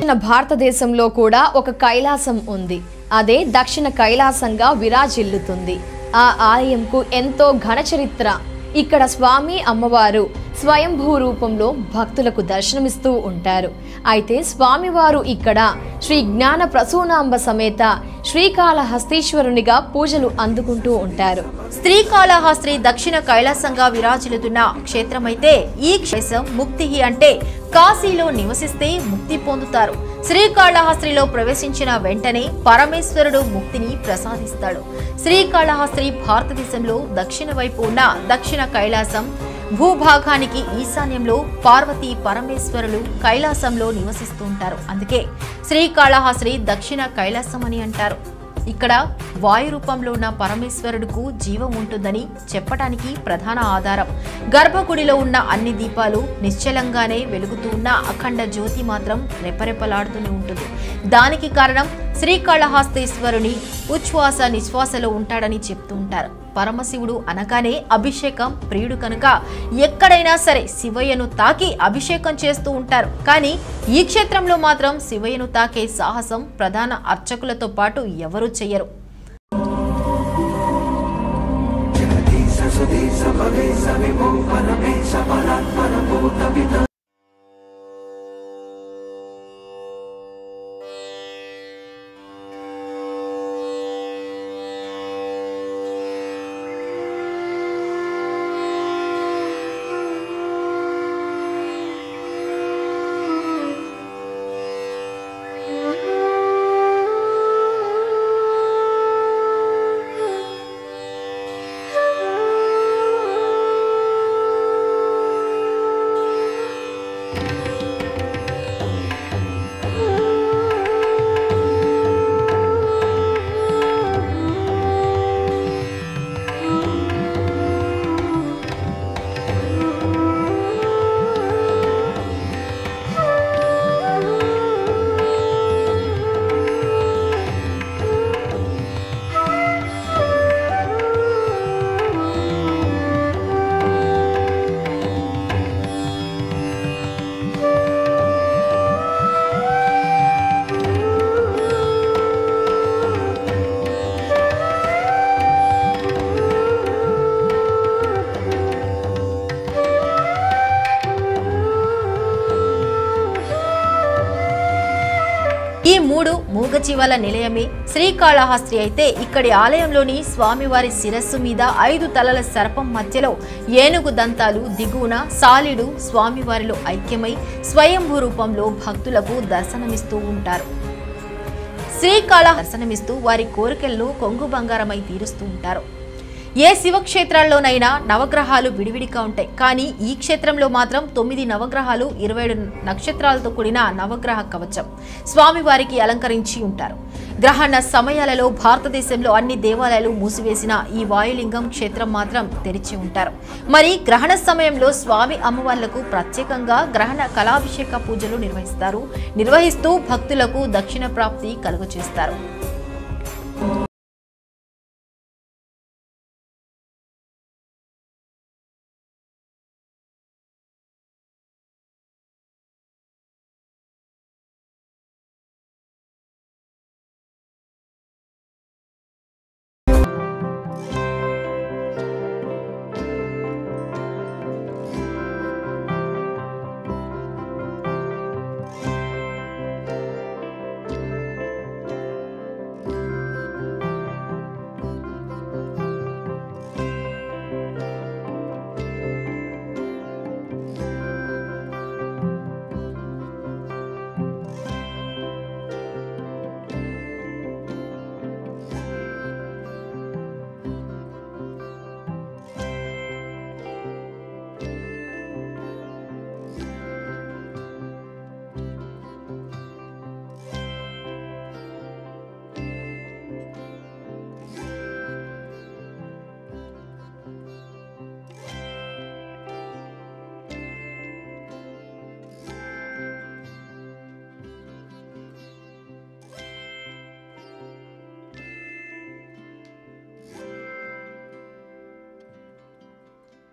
దక్షిణ భారతదేశంలో కూడా ఒక కైలాసం ఉంది అదే దక్షిణ కైలాసంగా విరాజిల్లుతుంది ఆ ఆలయంకు ఎంతో ఘన చరిత్ర ఇక్కడ స్వామి అమ్మవారు స్వయంభూ రూపంలో భక్తులకు దర్శనమిస్తూ ఉంటారు అయితే స్వామివారు ఇక్కడ శ్రీ జ్ఞాన ప్రసూనాంబ సమేత శ్రీకాళహస్తీశ్వరునిగా పూజలు అందుకుంటూ ఉంటారు శ్రీకాళహస్త్రి దక్షిణ కైలాసంగా విరాజిల్లుతున్న క్షేత్రమైతే ఈ క్షేత్రం ముక్తి అంటే కాశీలో నివసిస్తే ముక్తి పొందుతారు శ్రీకాళహస్త్రిలో ప్రవేశించిన వెంటనే పరమేశ్వరుడు ముక్తిని ప్రసాదిస్తాడు శ్రీకాళహస్త్రి భారతదేశంలో దక్షిణ వైపు ఉన్న దక్షిణ కైలాసం భూభాగానికి ఈశాన్యంలో పార్వతీ పరమేశ్వరులు కైలాసంలో నివసిస్తూ ఉంటారు అందుకే శ్రీకాళహస్త్రి దక్షిణ కైలాసం అని అంటారు ఇక్కడ వాయు రూపంలో ఉన్న పరమేశ్వరుడుకు జీవం ఉంటుందని చెప్పటానికి ప్రధాన ఆధారం గర్భగుడిలో ఉన్న అన్ని దీపాలు నిశ్చలంగానే వెలుగుతూ ఉన్న అఖండ జ్యోతి మాత్రం రెపరెపలాడుతూనే ఉంటుంది దానికి కారణం శ్రీకాళహస్తీశ్వరుని ఉచ్ఛ్వాస నిశ్వాసలో ఉంటాడని చెప్తూ ఉంటారు పరమశివుడు అనగానే అభిషేకం ప్రియుడు కనుక ఎక్కడైనా సరే శివయ్యను తాకి అభిషేకం చేస్తూ ఉంటారు కానీ ఈ క్షేత్రంలో మాత్రం శివయ్యను తాకే సాహసం ప్రధాన అర్చకులతో పాటు ఎవరూ చెయ్యరు ఈ మూడు మూగజీవాల నిలయమే శ్రీకాళహస్త్రి అయితే ఇక్కడి ఆలయంలోని స్వామివారి శిరస్సు మీద ఐదు తలల సర్పం మధ్యలో ఏనుగు దంతాలు దిగువన సాలిడు స్వామివారిలో ఐక్యమై స్వయంభూ రూపంలో భక్తులకు దర్శనమిస్తూ ఉంటారు శ్రీకాళ దర్శనమిస్తూ వారి కోరికలను కొంగు బంగారమై తీరుస్తూ ఉంటారు ఏ శివక్షేత్రాల్లోనైనా నవగ్రహాలు విడివిడిగా ఉంటాయి కానీ ఈ క్షేత్రంలో మాత్రం తొమ్మిది నవగ్రహాలు ఇరవై ఏడు నక్షత్రాలతో కూడిన నవగ్రహ కవచం స్వామివారికి అలంకరించి ఉంటారు గ్రహణ సమయాలలో భారతదేశంలో అన్ని దేవాలయాలు మూసివేసిన ఈ వాయులింగం క్షేత్రం మాత్రం తెరిచి ఉంటారు మరి గ్రహణ సమయంలో స్వామి అమ్మవార్లకు ప్రత్యేకంగా గ్రహణ కళాభిషేక పూజలు నిర్వహిస్తారు నిర్వహిస్తూ భక్తులకు దక్షిణ ప్రాప్తి కలుగచేస్తారు